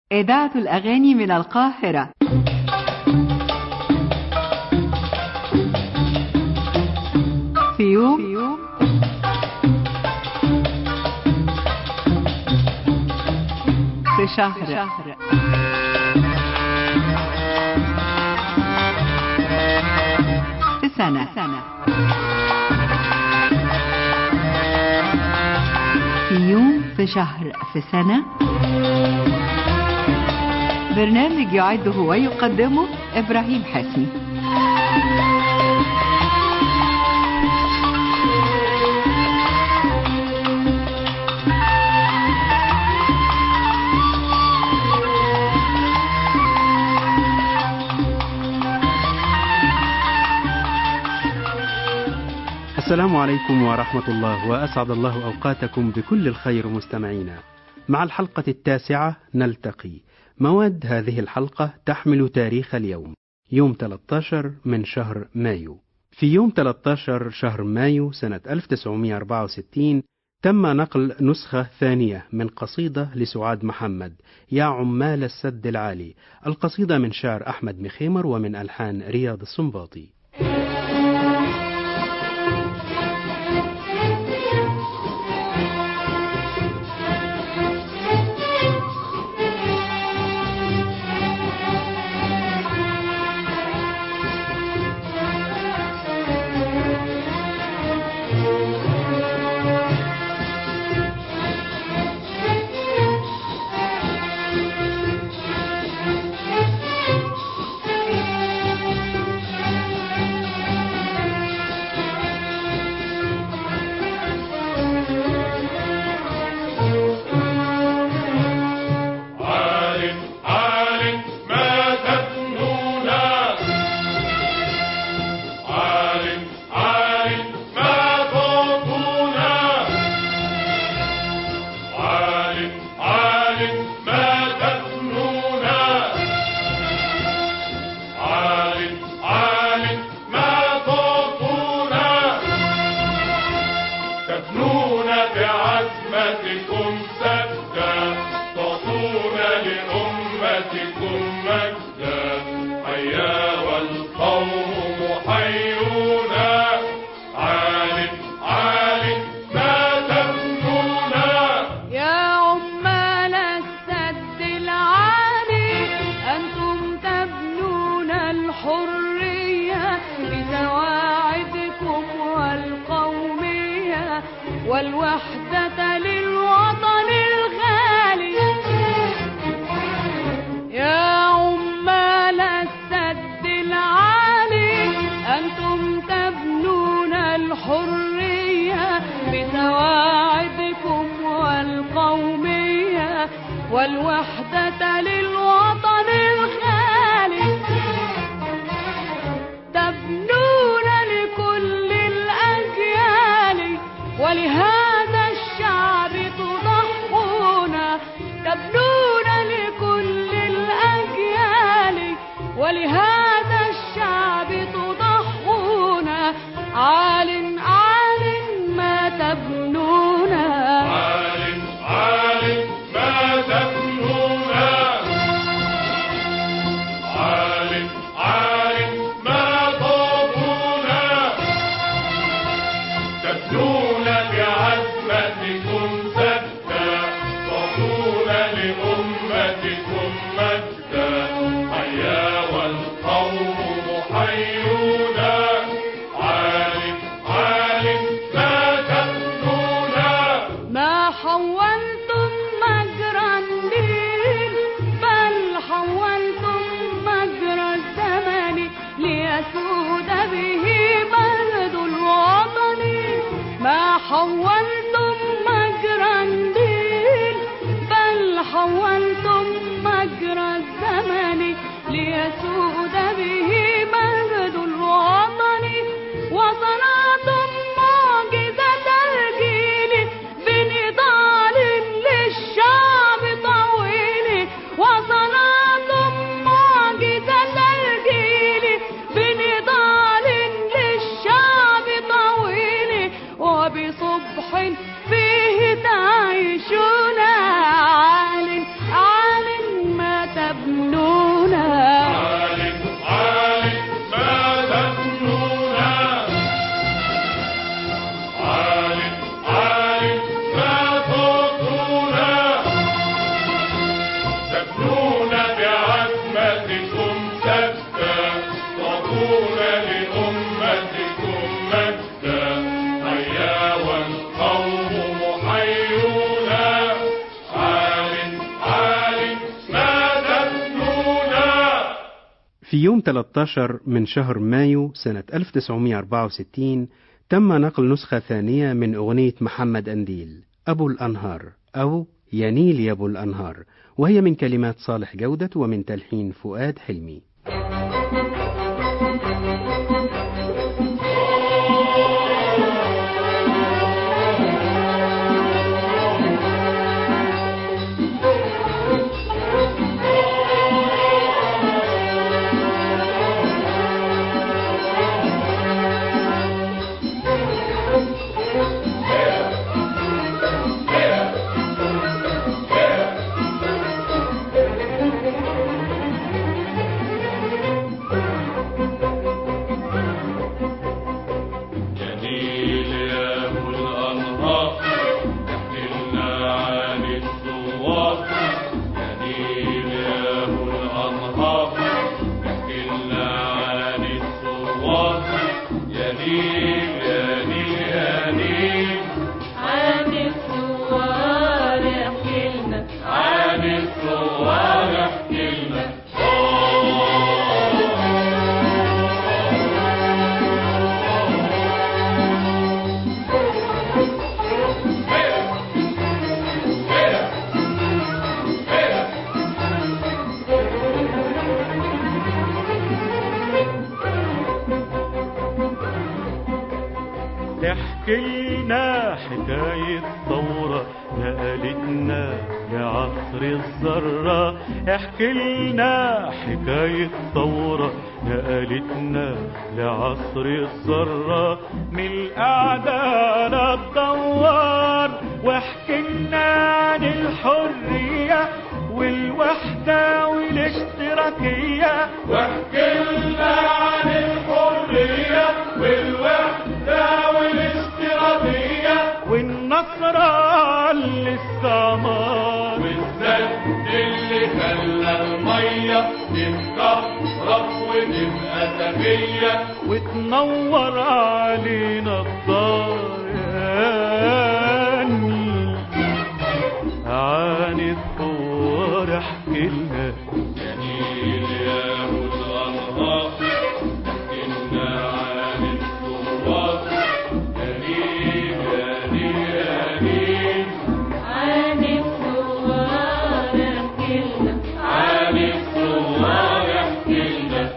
إذاعة الأغاني من القاهرة في يوم في شهر في سنة في يوم في شهر في سنة برنامج يعده ويقدمه إبراهيم حسني السلام عليكم ورحمة الله وأسعد الله أوقاتكم بكل الخير مستمعينا. مع الحلقة التاسعة نلتقي. مواد هذه الحلقة تحمل تاريخ اليوم يوم 13 من شهر مايو. في يوم 13 شهر مايو سنة 1964 تم نقل نسخة ثانية من قصيدة لسعاد محمد يا عمال السد العالي القصيدة من شعر أحمد مخيمر ومن ألحان رياض السنباطي عالم عالم ما تبنون عالم عالم ما تعطون عالم عالم ما تبنون عالم عالم ما تعطون تبنون بعزمتكم سدا تعطون لأمتكم مجدا حيا والقوم محيون عالم عالم ما تبنون يا عمال السد العالي أنتم تبنون الحرية بسواعدكم والقومية والوحدة للوطن الغالي يا عمال السد العالي أنتم تبنون الحرية بسواعدكم والقومية والوحدة للوطن الخالي تبنون لكل الأجيال ولهذا الشعب تضحون تبنون لكل الأجيال ولهذا الشعب تضحون عال عال ما تبنون عالم عالم ما تبنون عالم عالم ما تعطون تبنون بعزمتكم سدا تعطون لأمتكم مجدا حيا والقوم محيون عالم عالم ما تبنون ما حولتم مجرى النيل بل حولتم مجرى الزمن ليسود به بلد الوطن ما حولتم مجرى النيل بل حولتم مجرى الزمن ليسود به بلد الوطن وصنعتم معجزة الجيل بنضال للشعب طويل وصنعتم معجزة الجيل بنضال للشعب طويل وبصبح فيه تعيشون عال عال تبنونا عالٍ عالٍ ما تبنونا عالٍ عالٍ ما تعطونا تبنون بعزمتكم سدا تعطون لأمتكم مجدا هيا والقوم محيون عالٍ عالٍ ما تبنونا في يوم 13 من شهر مايو سنة 1964 تم نقل نسخة ثانية من أغنية محمد أنديل أبو الأنهار أو ينيل يا أبو الأنهار وهي من كلمات صالح جودة ومن تلحين فؤاد حلمي جميل يا أبو الأنهار احكيلنا عن الثوار جميل يا أبو الأنهار احكيلنا عن الثوار يا نيل يا نيل يا نيل عن الثوار احكيلنا عن الثوار احكيلنا احكي لنا حكاية ثورة نقلتنا لعصر الذرة احكي لنا حكاية ثورة نقلتنا لعصر الذرة من الأعداء الدوار واحكي لنا عن الحرية والوحدة والاشتراكية واحكيلنا عن الحرية والوحدة والاشتراكية والنصر للاستعمار والسد اللي خلى المية تتكهرب وتبقى سخية وتنور علينا الدار يا نيل عن الثوار احكي لنا جميل يا أبو الأنهار احكيلنا عن الثوار جميل يا نيل يا نيل عن الثوار احكيلنا عن الثوار احكيلنا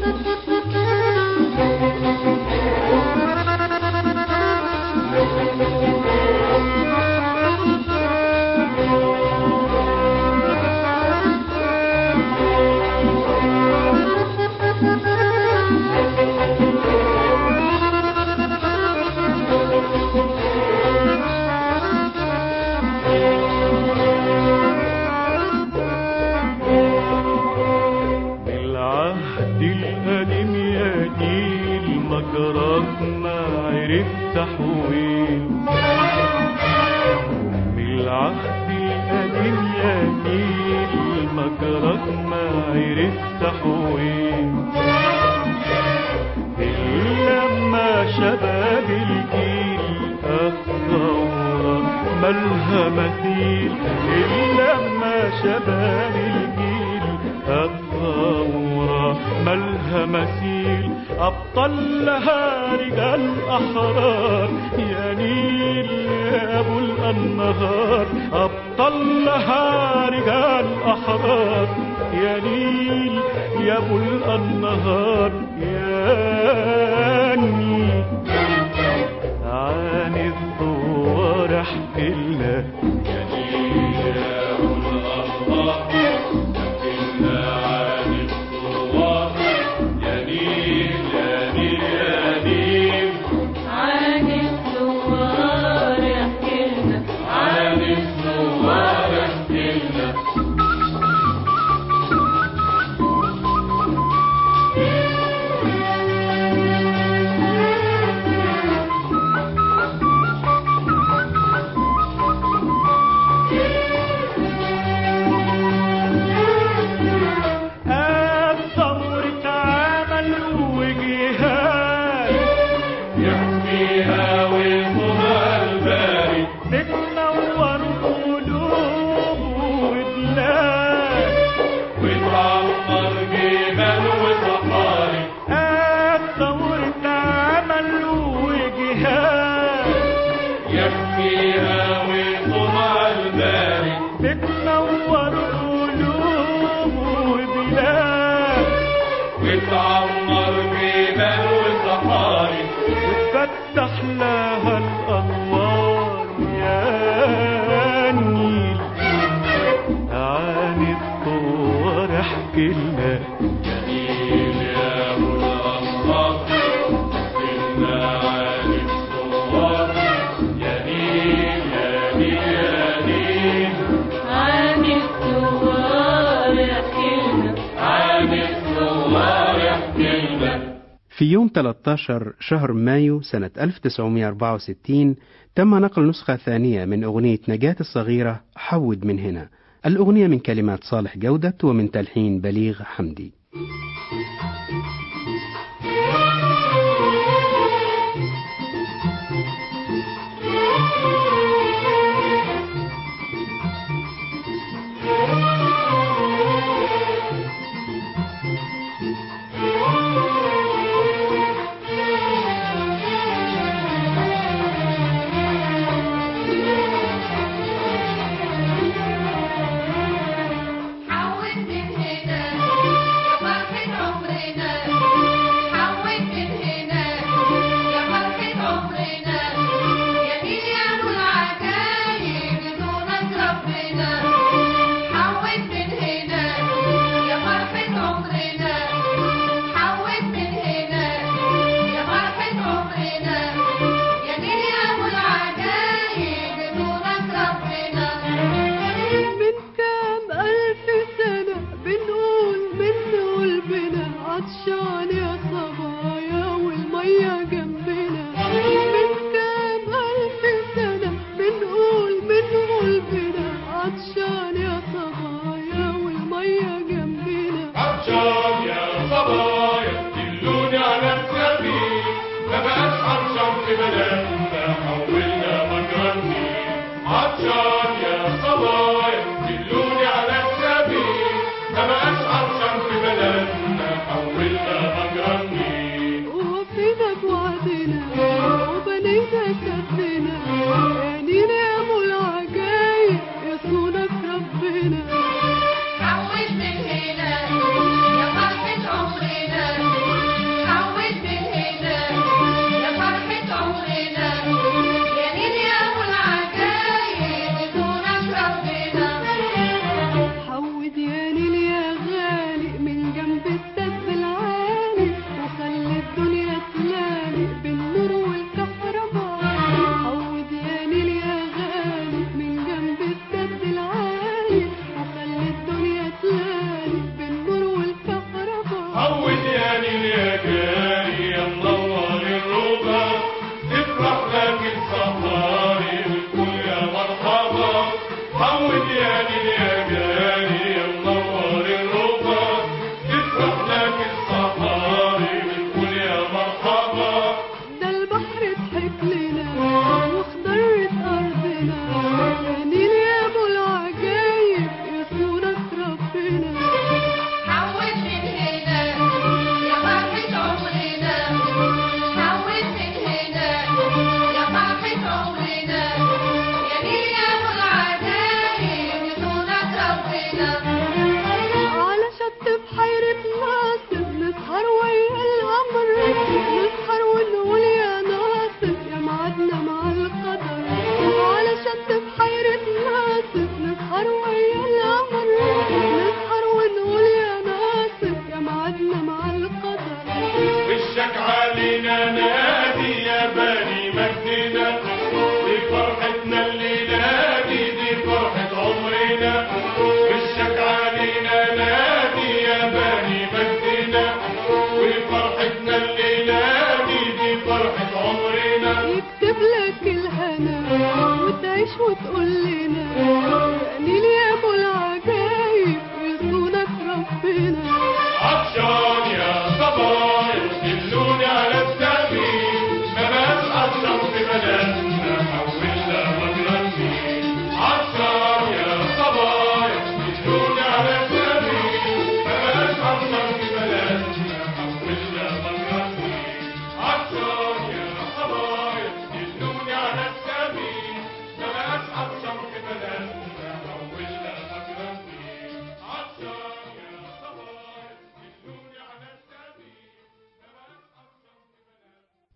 بالعهد القديم يا جيل مجراك ما عرف تحويل بالعهد القديم يا جيل مجراك ما عرف تحويل لما شباب الجيل الثورة مالها مثيل لما شباب الجيل الثورة مالها مثيل أبطل لها رجال أحرار يا نيل يا أبو الأنهار أبطل لها رجال أحرار يا نيل يا أبو الأنهار يا نيل عن الثوار احكي لنا جميل يا أبو الأنهار احكيلنا عن الثوار يا نيل يا نيل يا نيل عن الثوار احكيلنا عن الثوار احكيلنا فتح لها الأنوار يا نيل عن الثوار احكي لنا جميل يا أبو الأنصار سيدنا علي الثوار يا نيل يا نيل يا نيل عن الثوار يحكيلنا عن الثوار يحكي لنا في يوم 13 شهر مايو سنة 1964 تم نقل نسخة ثانية من أغنية نجاة الصغيرة حود من هنا الأغنية من كلمات صالح جودة ومن تلحين بليغ حمدي حاول من هنا يا فرحة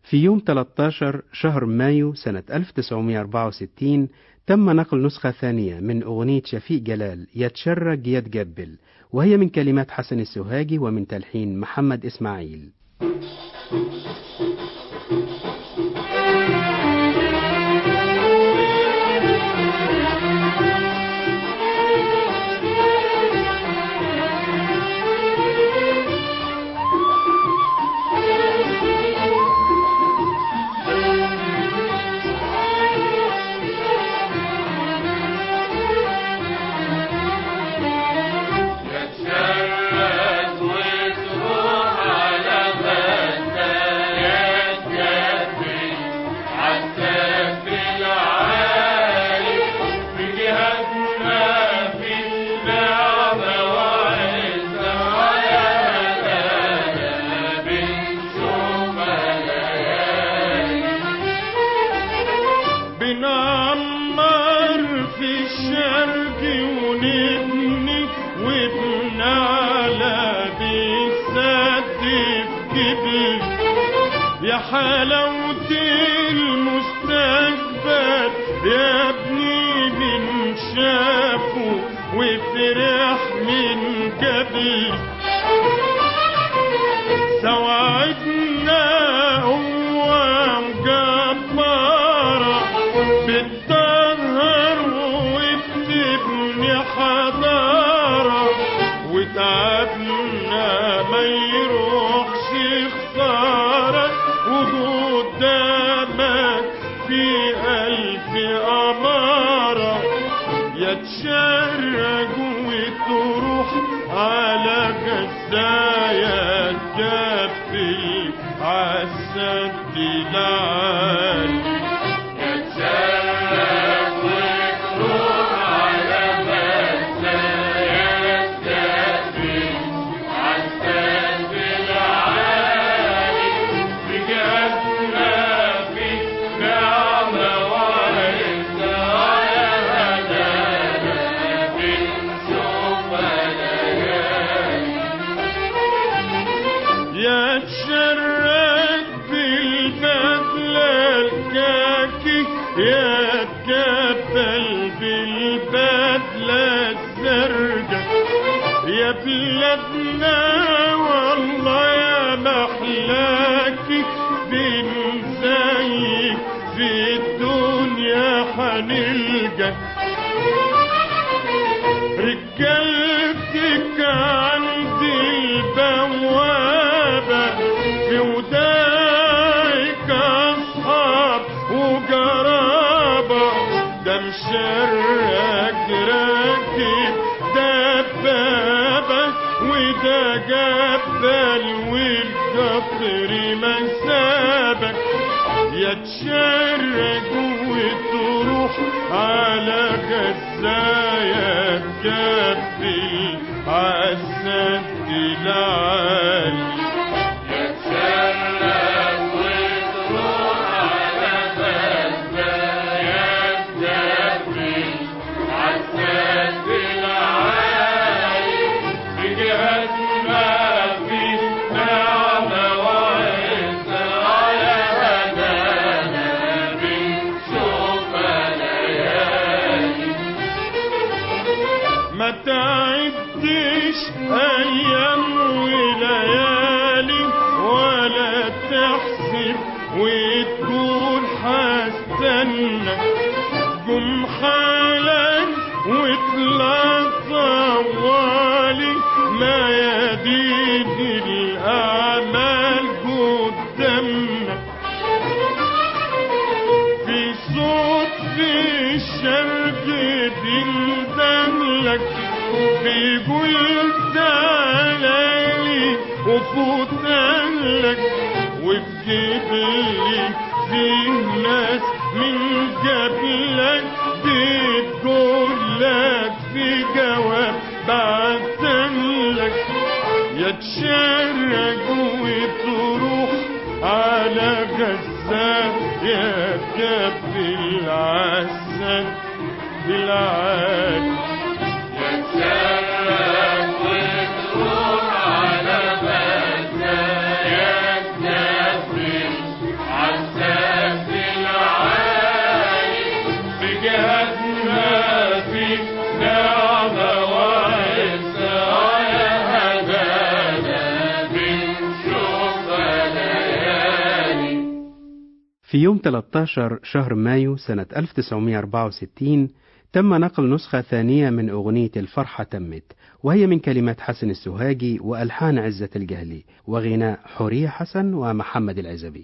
في يوم 13 شهر مايو سنة 1964 تم نقل نسخة ثانية من أغنية شفيق جلال يتشرج يتجبل وهي من كلمات حسن السوهاجي ومن تلحين محمد إسماعيل يتشرد وتروح على بدايات جبل عالسقف العالي في جهتنا في النعمة وعزة ويا هدانا بنشوفها ليالي بنعمر في الشرق ونبني وبنعلى بالسد في جبل يا حلاوة المستقبل يا ابني من شافه وفرح من قبل سواعدنا قوة مجبرة بتطهر وبتبني حضارة وتعبنا ما يروحش خسارة وقدامك في ألف أمارة يتشرج وتروح على جزايا تكفي عالسد العالي يتشرد وتروح على بدايات جبل عالسقف العالي في جهتنا في نعمة وعزة ويا هدانا بنشوفها ليالي يا تشرد بالبدلة الكاكي يا تقبل بالبدلة الزرقاء يا بلادنا والله يا محلاكي بنزيك في الدنيا حنلقى رجالتك عند البوابة في ودايك أصحاب وقرابة ده مشرك راكب دبابة وده جبل والقطر مسابك يتشرج وتروح على غزايا تكفي عالسد العالي يتشرد وتروح على بدايات جبل عالسد العالي في جهتنا في نعمة وعزة ويا هدانا بنشوفها ليالي ما تعدش ايام وليالي ولا تحسب وتقول حستنى قم حالا واطلع طوالي ما يدين الاعمال قدامنا في صوت في الشرق بيندملك بيقول تعالى وفوتلك وبجبلي فيه ناس من قبلك بتقولك في جواب بعتلك يتشرج وتروح على غزة يا كب العسل بالعالي يتشرف وتروح على بدايات نفسي في يوم 13 شهر مايو سنة 1964 تم نقل نسخة ثانية من أغنية الفرحة تمت وهي من كلمات حسن السهاجي وألحان عزة الجهلي وغناء حورية حسن ومحمد العزبي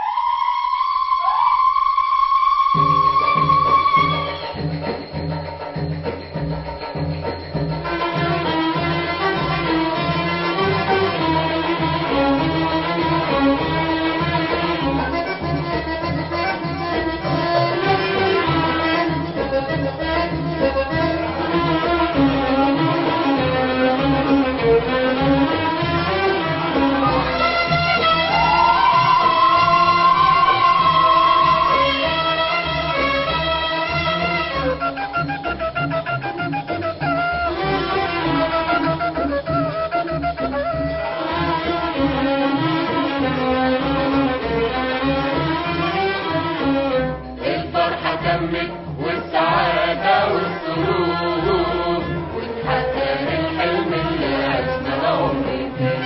الفرحة تمت والسعادة والسرور واتحقق الحلم اللي عشنا عمري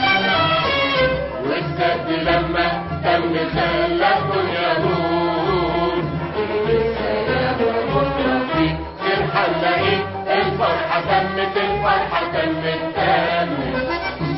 والسد لما تم خلى الدنيا نور السلام بكرة فيك ترحل لقيت الفرحة تمت الفرحة تمت تمت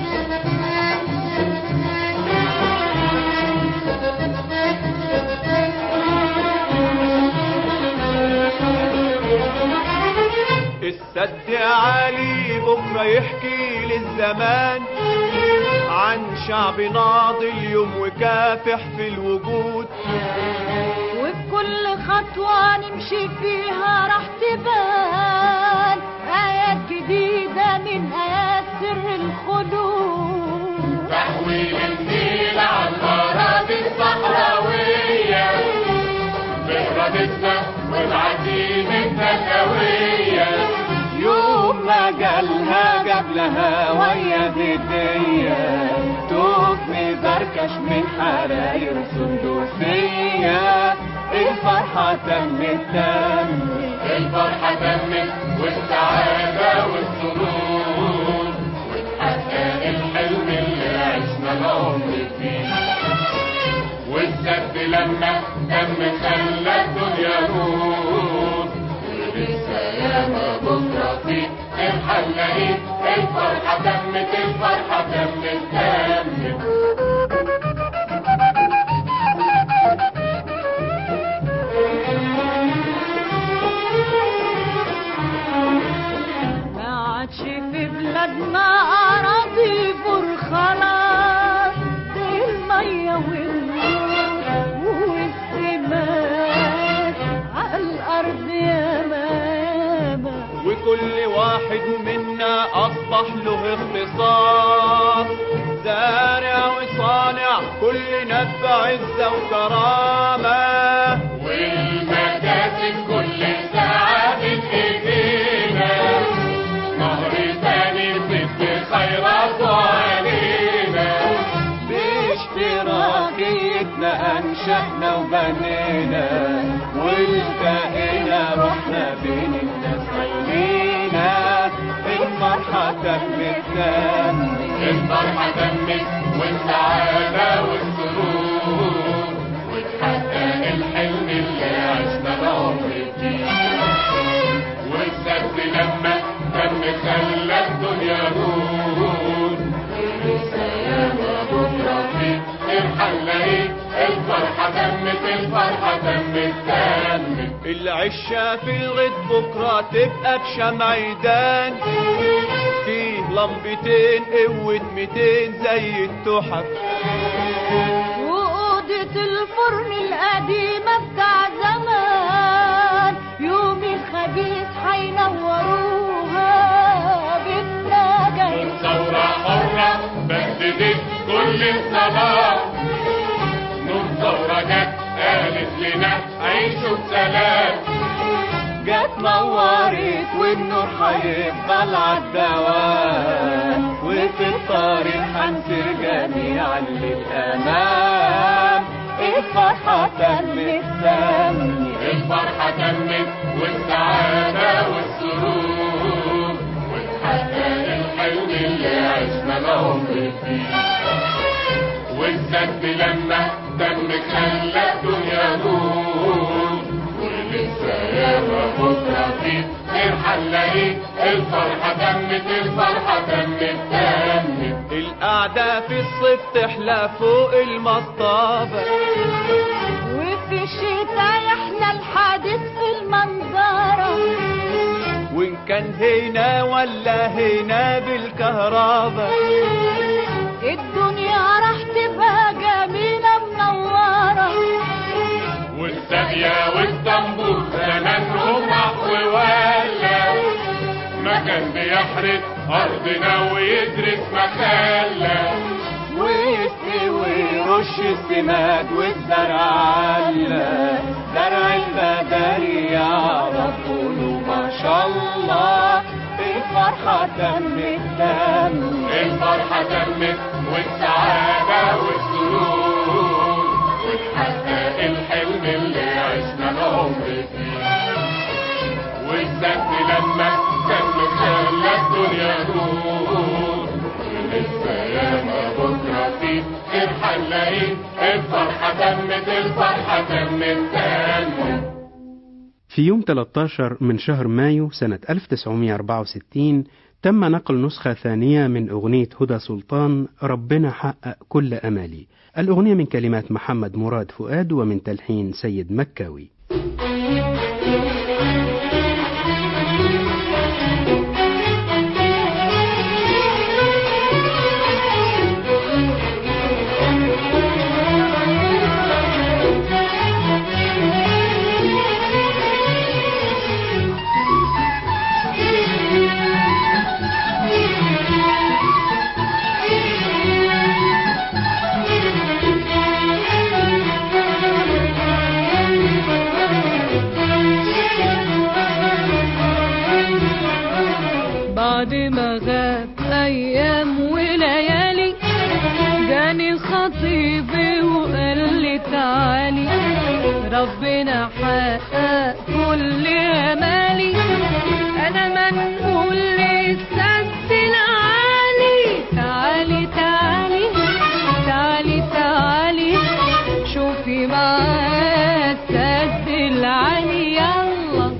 السد عالي بكرة يحكي للزمان عن شعب ناضي اليوم وكافح في الوجود وبكل خطوة نمشي فيها راح تبان آيات جديدة من آيات سر الخلود تحويل النيل على الأراضي الصحراوية بإرادتنا وبعزيمتنا القوية يوم ما جالها جاب لها ويا هدية توب مزركش من حراير سندوسية الفرحة تمت تمت الفرحة تمت والسعادة والسرور واتحقق الحلم اللي عشنا العمر فيه والسد لما تم خلى الدنيا نور ولسه ياما بكرة فيه الحل لقيت الفرحة تمت الفرحة تمت تمت ما عادش في بلادنا أراضي برخلاص دي المية والنور والسماء عالأرض يا ماما وكل واحد منا أصبح له اختصاص زارع وصانع كلنا بعزة وكرامة والمكاسب كل ساعة بين ايدينا نهر تاني ضد خيرات علينا باشتراكيتنا أنشأنا وبنينا والتقينا رحنا بين الناس عينينا الفرحة تمت تمت الفرحة تمت والسعادة والسرور واتحقق الحلم اللي عشنا العمر فيه والسد لما تم خلى الدنيا نور لسه ياما بكرة فيه الحل لقيت الفرحة تمت الفرحة تمت تمت العشة في الغد بكرة تبقى بشمع عيدان فيه لمبتين قوة 200 زي التحف وأوضة الفرن القديمة بتاع زمان يوم الخميس حينوروها بالنجاة ثورة حرة بددت كل الصلاة نور ثورة جت قالت لنا عيشوا بسلام جت نورت والنور هيفضل عالدوام وفي الطريق هنسير جميعا للأمام الفرحة تمت تمت الفرحة تمت والسعادة والسرور واتحقق الحلم اللي عشنا العمر فيه والسد لما دمك خلى الدنيا نور ولسه ياما بكرة فيه غير هنلاقيه الفرحة تمت الفرحة تمت تمت القعدة في الصيف تحلى فوق المصطبة وفي الشتاء يحلى الحديث في المنظرة وإن كان هنا ولا هنا بالكهرباء الدنيا راح تبقى جميلة منورة والساقية والطنبور زمانهم محو ولا ما كان بيحرق أرضنا ويدرس مخلة ويسقي ويرش السماد والزرع علة زرع البدري يعرف قولوا ما شاء الله الفرحة تمت تم الفرحة تمت والسعادة والسرور وتحقق الحلم اللي عشنا العمر فيه والسد لما كان مخلى الدنيا نور ولسه ياما بكرة فيه غير هنلاقيه الفرحة تمت الفرحة تمت تمت في يوم 13 من شهر مايو سنة 1964 تم نقل نسخة ثانية من أغنية هدى سلطان ربنا حقق كل أمالي الأغنية من كلمات محمد مراد فؤاد ومن تلحين سيد مكاوي بعد ما غاب ايام وليالي جاني خطيبي وقال لي تعالي ربنا حقق كل امالي انا منقول للسد العالي تعالي تعالي تعالي تعالي شوفي معاه السد العالي يلا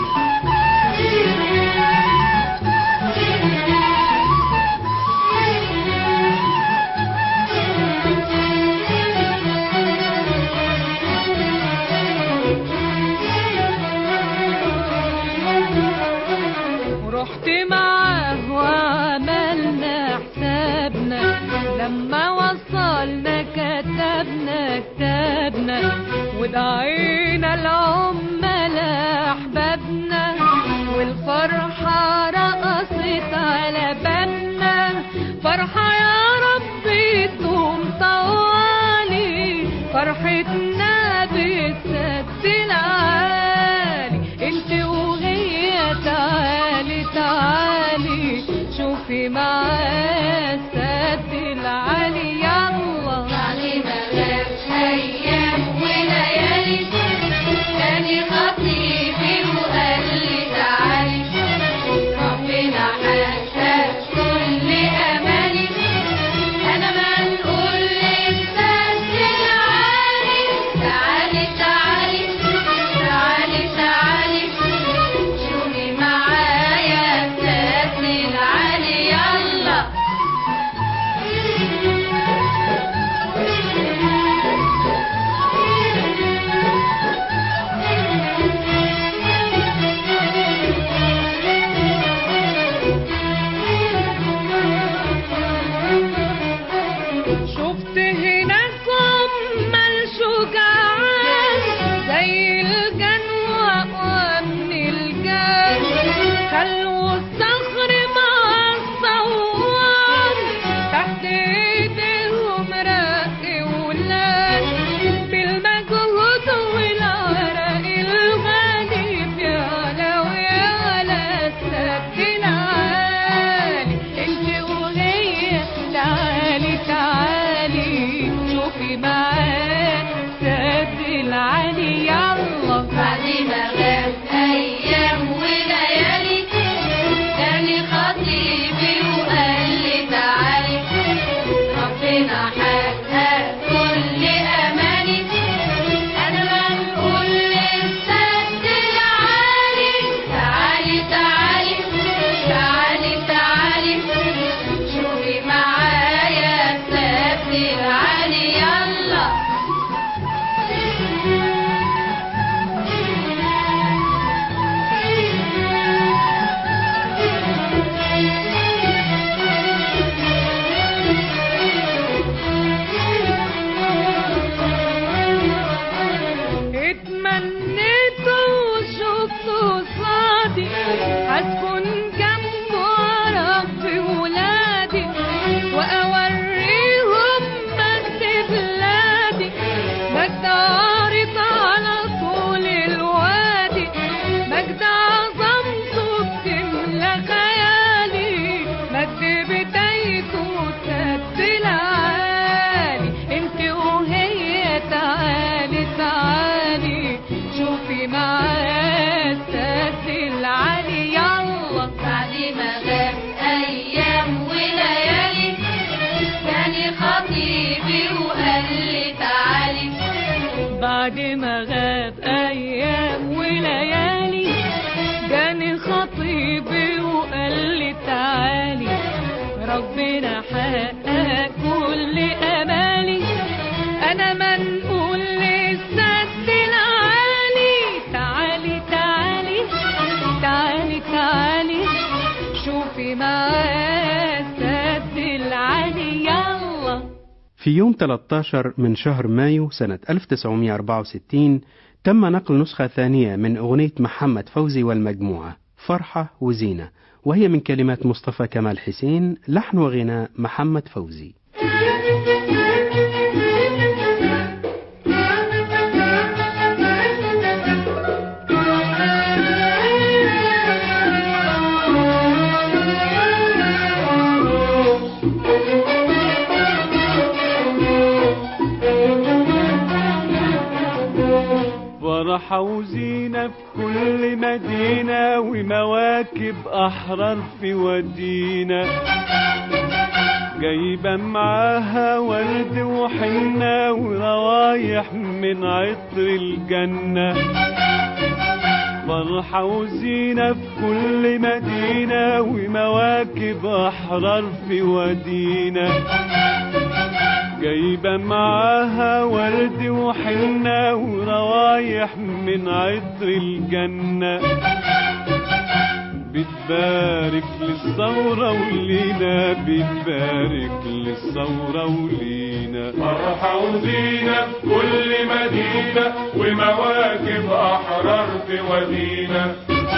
رحت معاه وعملنا حسابنا لما وصلنا كتبنا كتابنا ودعينا العمال احبابنا والفرحة رقصت على بالنا فرحة يا ربي تقوم طوالي فرحتنا بالسد العالي انت وهي تعالي تعالي شوفي معاه السد العالي يلا علي مغاب أيام وليالي كان خطيبي وقال لي تعالي ربنا حقق كل أمالي أنا منقول للسد العالي تعالي تعالي تعالي تعالي شوفي معايا السد العالي يلا شفت هناك عمال شجعان زي الجنوة ومن الجان خلوا الصخر مع الصوان تحت ايديهم راق ولاد بالمجهود والعرق الغالي يعلى ويعلى السد العالي انت وهي تعالي تعالي شوفي معاه السد العالي يلا بعد ما غاب أيام وليالي كان خطيبي وقال لي تعالي ربنا حقق كل أمالي ربنا حقق كل امالي انا منقول للسد العالي تعالي تعالي تعالي تعالي شوفي معاه السد العالي يلا في يوم 13 من شهر مايو سنة 1964 تم نقل نسخة ثانية من أغنية محمد فوزي والمجموعة فرحة وزينة وهي من كلمات مصطفى كمال حسين لحن وغناء محمد فوزي فرحة وزينة في كل مدينة ومواكب أحرار في ودينا جايبة معاها ورد وحنة وروايح من عطر الجنة فرحة وزينة في كل مدينة ومواكب أحرار في ودينا جايبة معاها ورد وحنة وروايح من عطر الجنة بتبارك للثورة ولينا بتبارك للثورة ولينا فرحة وزينة في كل مدينة ومواكب أحرار في ودينا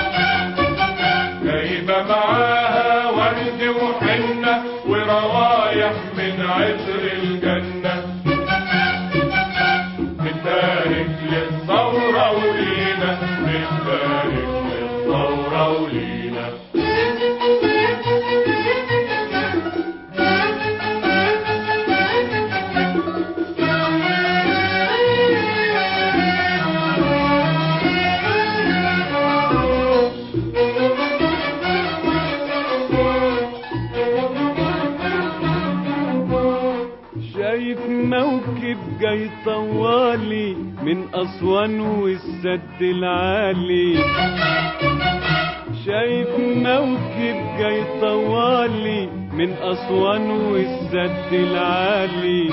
جايبة معاها ورد وحنة وروايح من عطر الجنة بتبارك للثورة ولينا بتبارك للثورة ولينا شايف موكب جاي طوالي من أسوان والسد العالي شايف موكب جاي طوالي من أسوان والسد العالي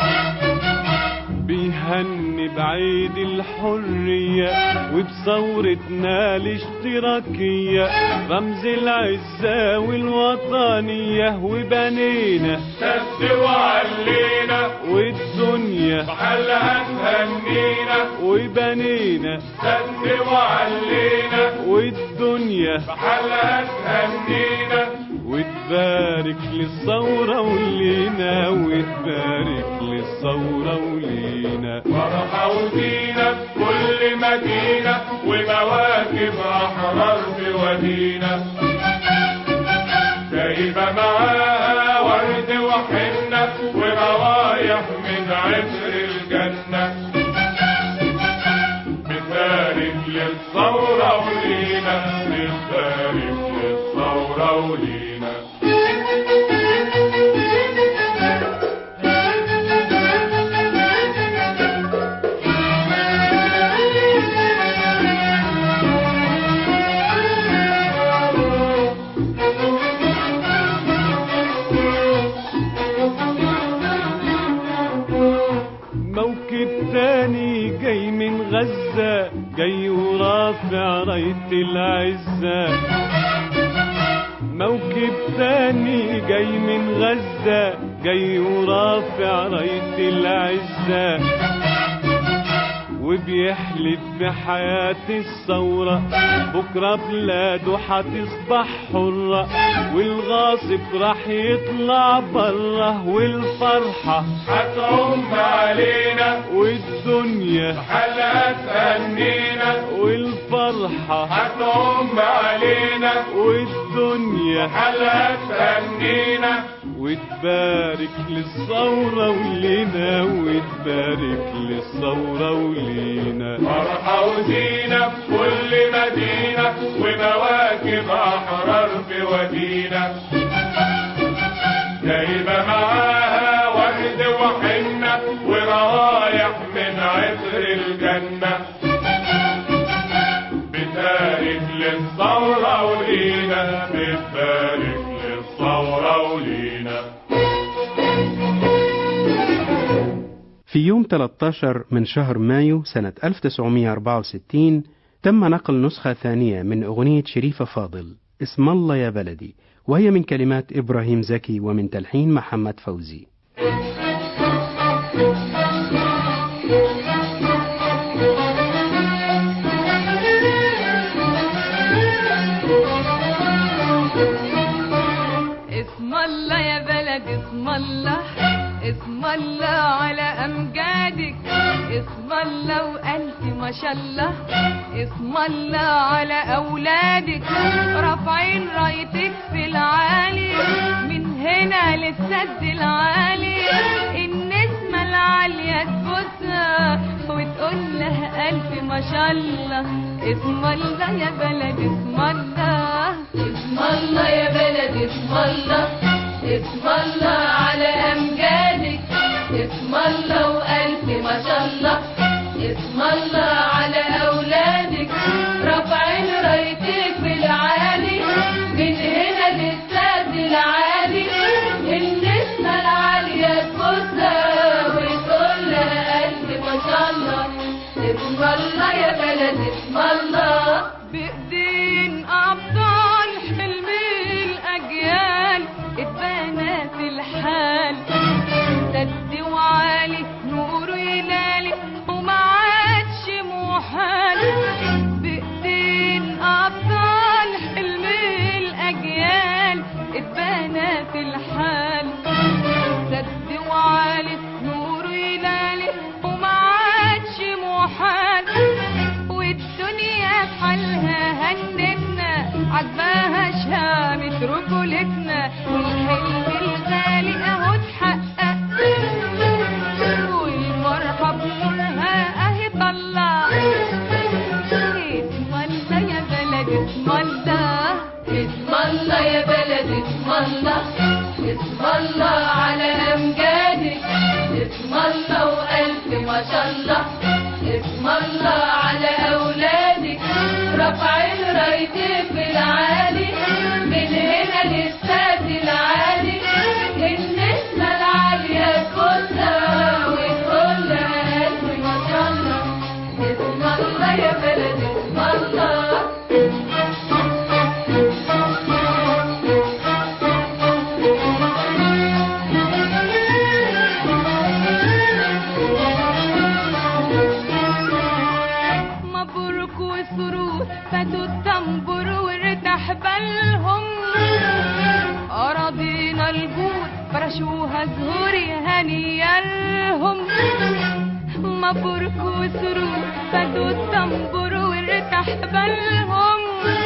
بيهني بعيد الحرية وبثورتنا الاشتراكية رمز العزة والوطنية وبنينا سد وعلينا والدنيا بحلها تهنينا وبنينا سد وعلينا والدنيا بحلها تهنينا وتبارك للثورة ولينا وتبارك للثورة ولينا فرحة وزينة في كل مدينة ومواكب أحرار في ودينا جايبة معاها ورد وحنة وروايح من عطر الجنة بتبارك للثورة ولينا بتبارك للثورة ولينا موكب تاني جاي من غزة جاي ورافع راية العزة موكب تاني جاي من غزة جاي ورافع راية العزة وبيحلف بحياة الثورة بكرة بلاده هتصبح حرة والغاصب راح يطلع بره والفرحة هتعم علينا والدنيا حلقة تهنينا والفرحة هتعم علينا والدنيا حلقة تهنينا وتبارك للثورة ولينا وتبارك للثورة ولينا فرحة وزينة في كل مدينة ومواكب أحرار في ودينا جايبة معاها ورد وحنة وروايح من عطر الجنة بتبارك للثورة ولينا بتبارك للثورة ولينا يوم 13 من شهر مايو سنة 1964 تم نقل نسخة ثانية من أغنية شريفة فاضل اسم الله يا بلدي وهي من كلمات إبراهيم زكي ومن تلحين محمد فوزي اسم الله يا بلد اسم الله اسم الله على امجادك اسم الله والف ما شاء الله اسم الله على اولادك رافعين رايتك في العالي من هنا للسد العالي النسمة العالية تبوسها وتقول لها ألف ما شاء الله اسم الله يا بلد اسم الله اسم الله يا بلد اسم الله اسم الله على أمجادك اسم الله وألف ما شاء الله اسم الله على أولادك رافعين رايتك بالعالي من هنا للسد العالي النسمة العالية تبصها وتقول لها ألف ما شاء الله اسم الله يا بلد اسم الله بإيدين أبطال حلم الأجيال اتبنى في الحال سد وعالي نور يلالي وما عادش محال بإيدين أبطال حلم الأجيال اتبنى في الحال سد وعالي نور يلالي وما عادش محال والدنيا حالها هنتنا عجباها شامت رجولتنا والحلم الغالي اهو اتحقق والفرحة بنورها اهي طلع اسم الله يا بلد اسم الله اسم الله يا بلد اسم الله اسم الله على امجادك اسم الله والف ما شاء الله اسم الله على اولادك رافعين رايتك بالعالي من هنا للسد العالي النسمة العالية تقولها وتقولها الف ما شاء الله اسم الله يا بلد اسم الله مبروك وسرور فاتوا التنبر وارتاح بالهم أراضينا الجود فرشوها زهور هنيا لهم مبروك وسرور فاتوا التنبر وارتاح بالهم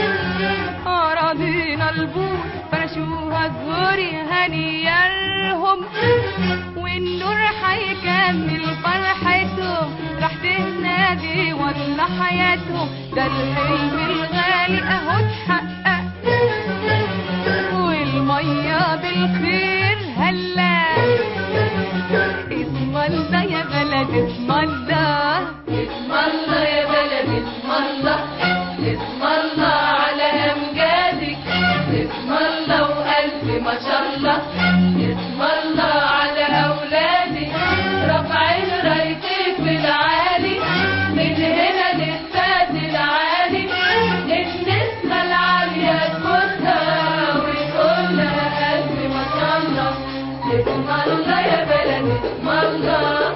أراضينا البود فرشوها زهور هنيا لهم والنور هيكمل فرحتهم راح تنادي ولا حياتهم ده الحلم الغالي اهو اتحقق والمية بالخير هلا اسم الله يا بلد اسم الله اسم الله يا بلد اسم الله اسم الله على امجادك اسم الله والف ما شاء الله اسم الله على اولادك رافعين رايتك بالعالي من هنا للسد العالي النسمة العالية تبصها وتقول لها ألف ما شاء الله اسم الله يا بلد اسم الله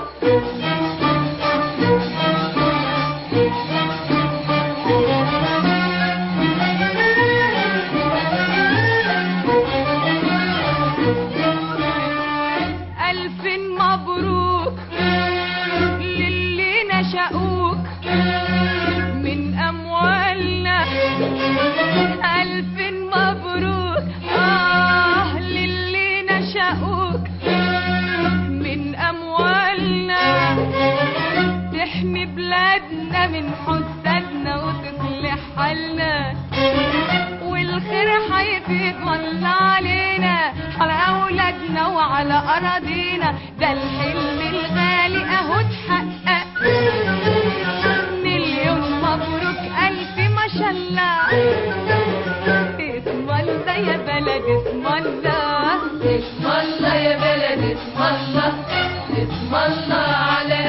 ألف مبروك للي نشأوك من أموالنا ألف مبروك آه للي نشأوك من أموالنا تحمي بلادنا من حسادنا وتصلح حالنا والخير هيفضل علينا على اولادنا وعلى اراضينا ده الحلم الغالي اهو اتحقق مليون مبروك الف ما شاء الله اسم الله يا بلد اسم الله اسم الله يا بلد اسم الله اسم الله على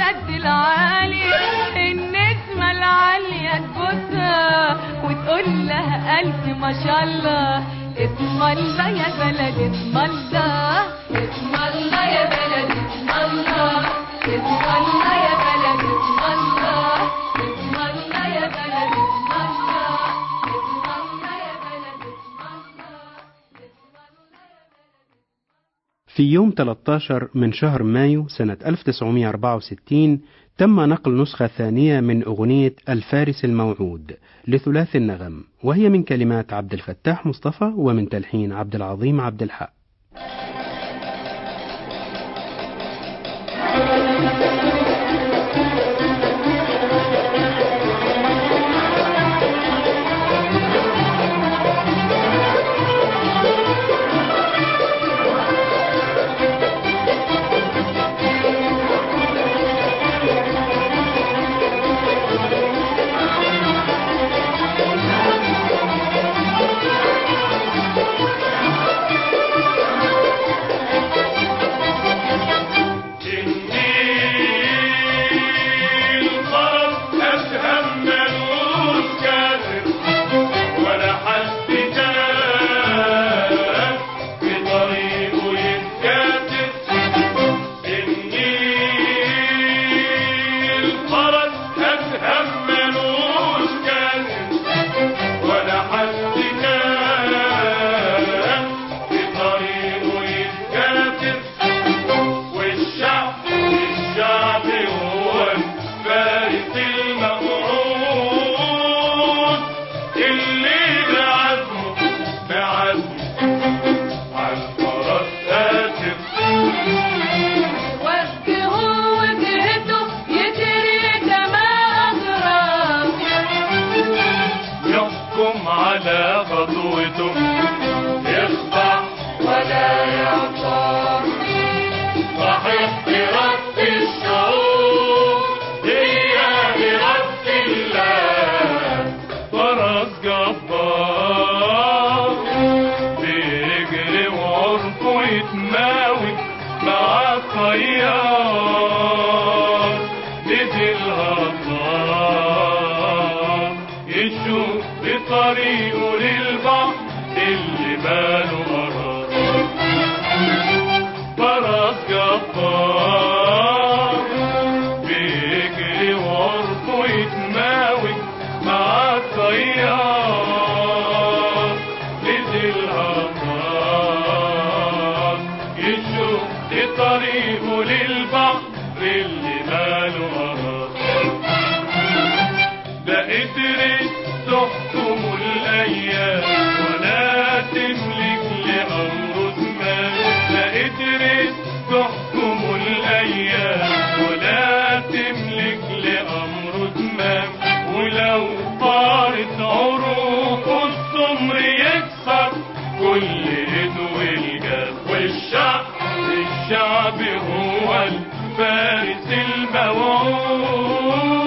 الخد العالي النسمة العالية تبوسها وتقول لها ألف ما شاء الله اسم الله يا بلد اسم الله اسم الله يا بلد اسم الله اسم الله يا بلد اسم الله اسم الله يا بلد اسم الله اسم الله يا بلد اسم الله في يوم 13 من شهر مايو سنة 1964 تم نقل نسخة ثانية من أغنية الفارس الموعود لثلاث النغم وهي من كلمات عبد الفتاح مصطفى ومن تلحين عبد العظيم عبد الحق النيل خرج أفهم ملوش كافر ولا حد كان في طريقه يتكاتف النيل خرج أفهم ملوش كافر ولا حد كان في طريقه يتكاتف والشعب الشعب هو الفارس الموعود اللي بعزمه بعزمه عالفرس آسف وجهه وجهته يجري دماء أغراب يحكم على خطوته يخضع ولا يعصى صحيح برد الشعوب هي برد الله فرس جبار بيجري وعرفه يتماوي مع الطيار نزل هطار يشوف بطريقه للبحر اللي باله قرار فرس جبار بيجري وعرفه يتماوي مع الطيار نزل هطار يشوف طريقه للبحر اللي ماله قرار ده قدرت تحكم الايام ولا تملك لامره زمان ده قدرت تحكم الايام ولا تملك لامره زمان ولو طارت عروق السمر يكسر كل ايد والجاب والشعب الشعب هو الفارس الموعود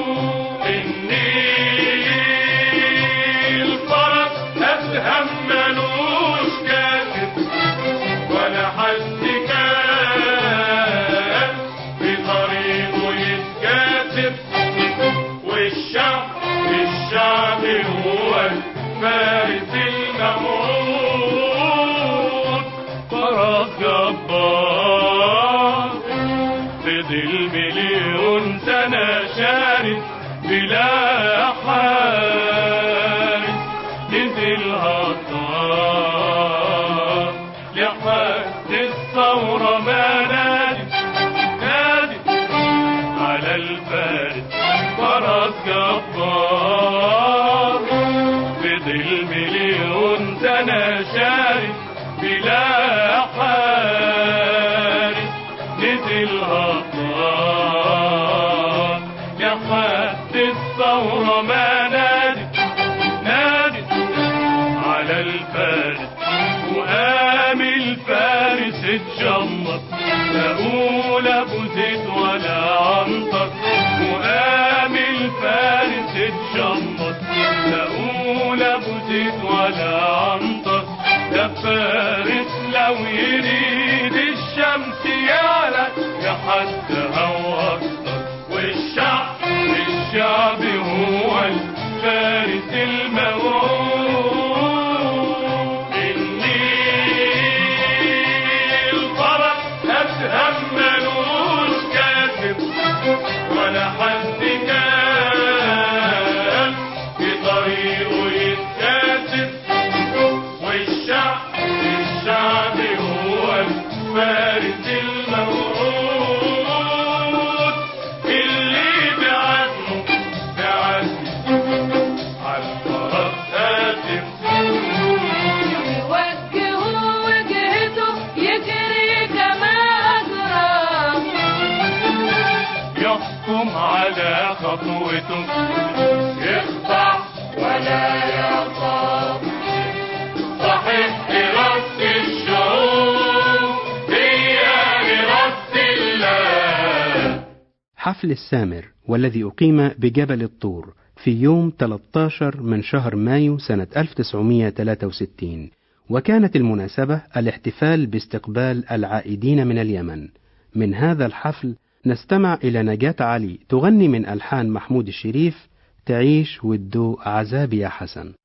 النيل فرس أفهم ملوش كاتب ولا حد كان في طريقه يتكاتب والشعب الشعب هو الفارس الموعود فرس جبار فضل مليون سنة شارد بلا حارس نزل هطار لحد الثورة ما نادت نادت على الفارس فرس جبار فضل مليون سنة شارد بلا حارس نزل هطار لحد الثورة ما نادت نادت على الفارس وقام الفارس اتجمر لا قول ابو زيد ولا عنتر وقام الفارس اتجمر لا قول ابو زيد ولا عنتر ده فارس لو يريد الشمس يعلى يحدها واكتر الموعود النيل فرح أفهم ملوش كاتب ولا حد كان في طريقه يتكاتب والشعب الشعب هو الفارس الموعود اللي بعزمه بعزمه عالفرس هاتف وجهوا وجهته يجري كما أجرى يحكم على خطوته يخضع ولا يخاف صحيح إرادة الشعوب هي إرادة الله حفل السامر والذي أقيم بجبل الطور في يوم 13 من شهر مايو سنة 1963 وكانت المناسبة الاحتفال باستقبال العائدين من اليمن من هذا الحفل نستمع إلى نجاة علي تغني من ألحان محمود الشريف تعيش والدو عذاب يا حسن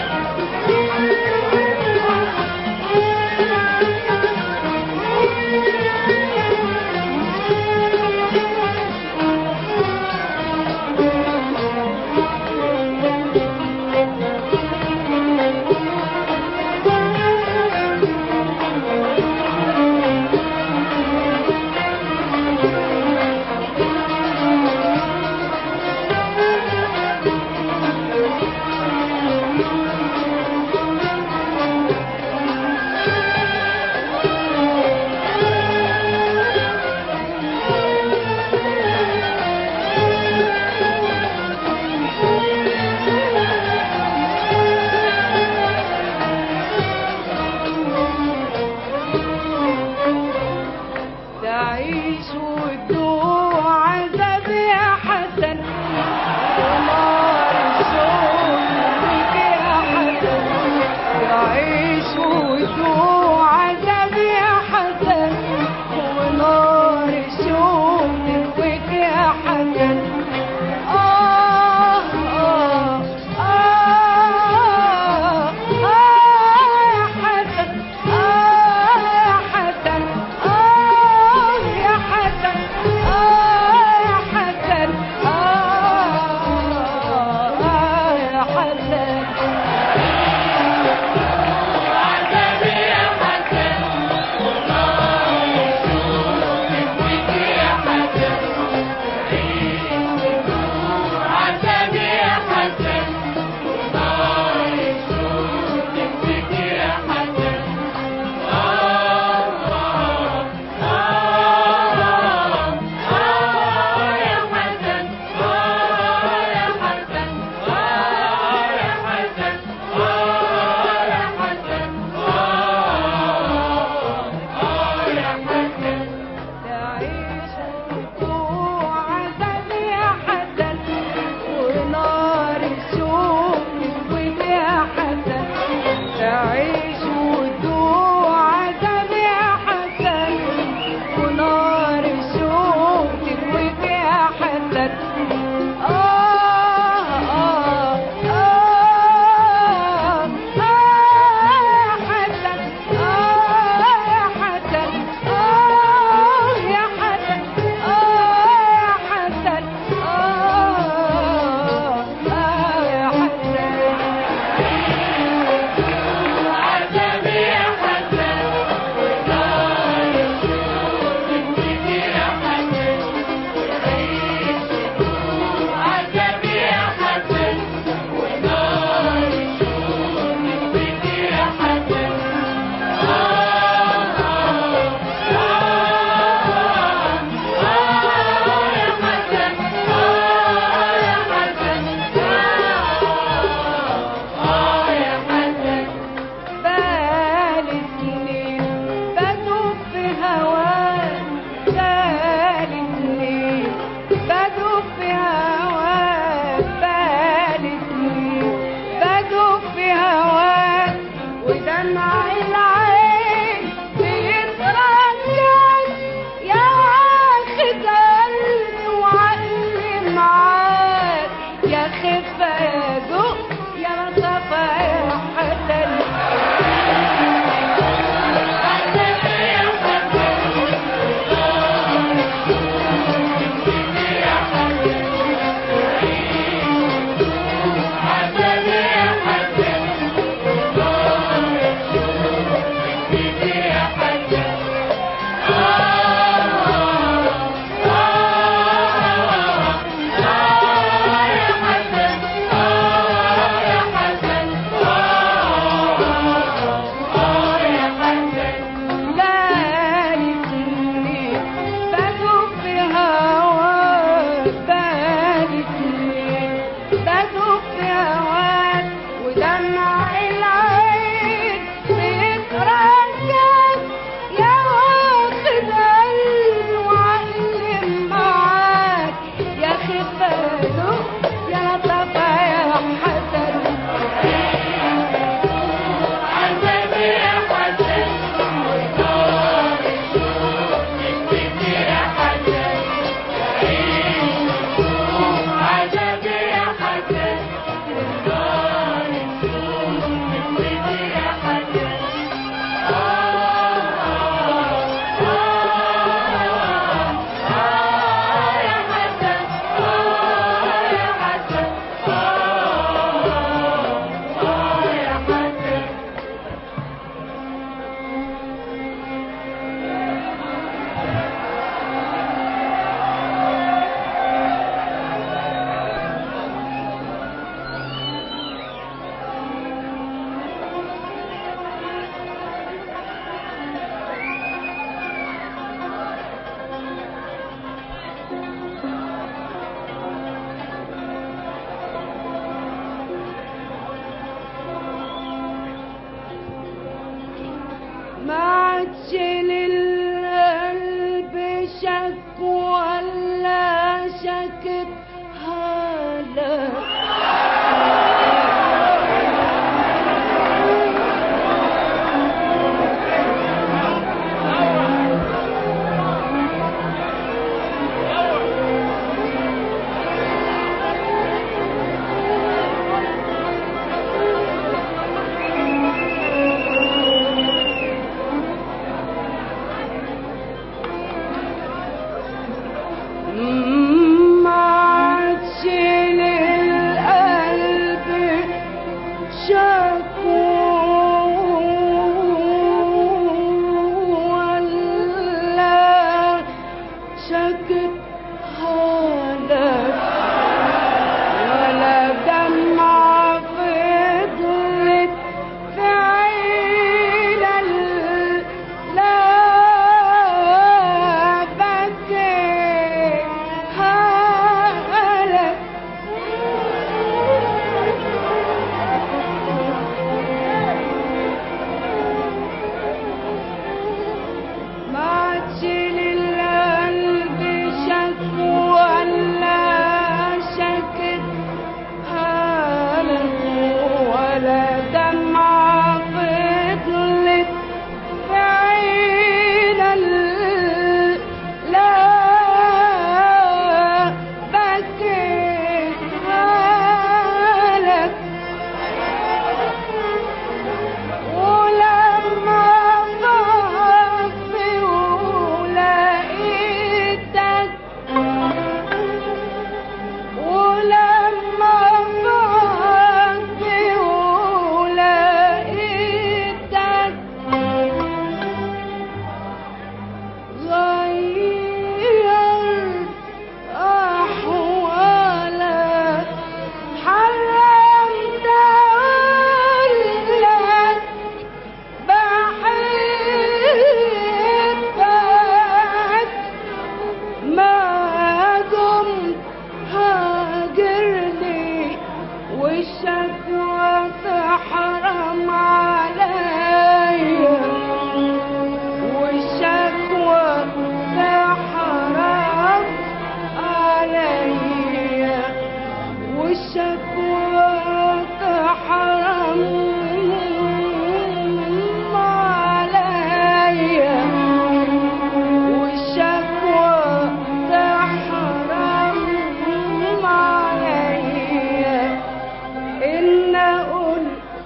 Thank ما عادش للقلب شك ولا شكت هلا ما عادش للقلب شك ولا شكت هلك ولا دمعة فضلت في عين ال- لا بكي هلك ما عادش للقلب شك ولا شكت هلك ولا دمعة فضلت في عين ال- لا بكي هلك ولما ضعفي ولقيتك ولما ضعفي ولقيتك غيرت أحوالك حرمت أقولك بحبك ما دمت هاجرني والشكوى تحرم عليا والشكوى تحرم عليا والشكوى تحرم عليا والشكوى تحرم عليا إن أقول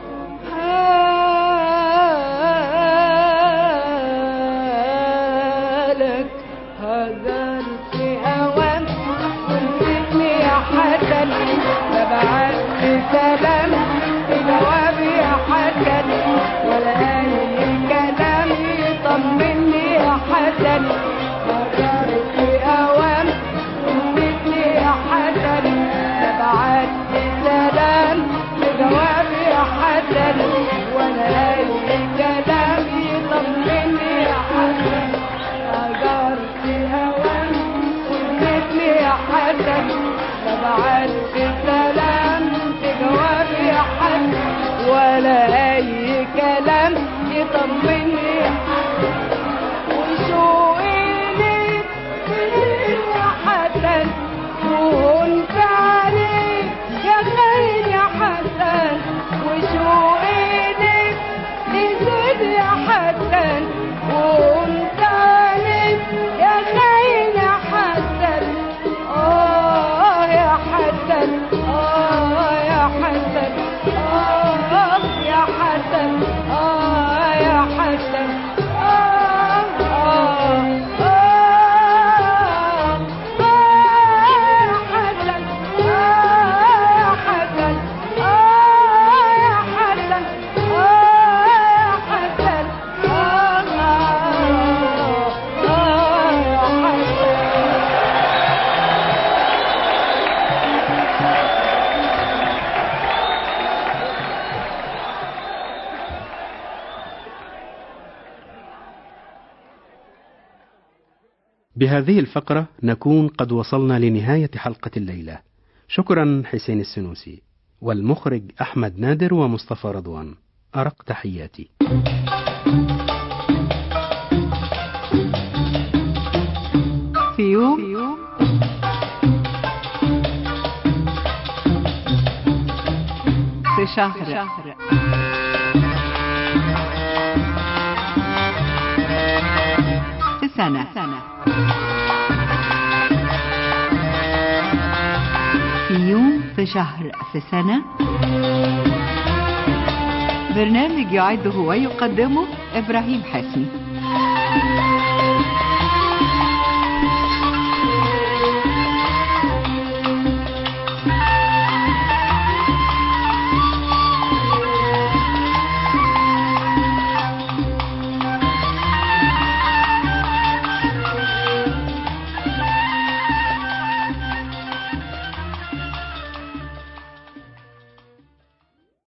لك هجرت أوام ونسيتني يا حسن ببعت سلام بجواب يا حسن ولا أي كلام يطمني يا حسن هجرت أوام ونسيتني يا حسن ببعت سلام بجواب يا حسن ولا أي كلام يطمني يا حسن هجرت هوام ونسيتني يا حسن ببعت سلام بجواب يا حسن ولا أي كلام يطمني يا حسن وشوقي ليك كتير يا حسن وانت عليك يا خير يا حسن وشوقي ليك يزيد يا حسن وانت عليك يا خير يا حسن اه يا حسن اه يا حسن اه يا حسن اه يا حسن آه آه آه آه حسن آه يا حسن آه يا حسن آه يا حسن آه آه يا حسن بهذه الفقرة نكون قد وصلنا لنهاية حلقة الليلة شكرا حسين السنوسي والمخرج أحمد نادر ومصطفى رضوان أرق تحياتي شهر في سنة في يوم في شهر في سنة برنامج يعده ويقدمه إبراهيم حسني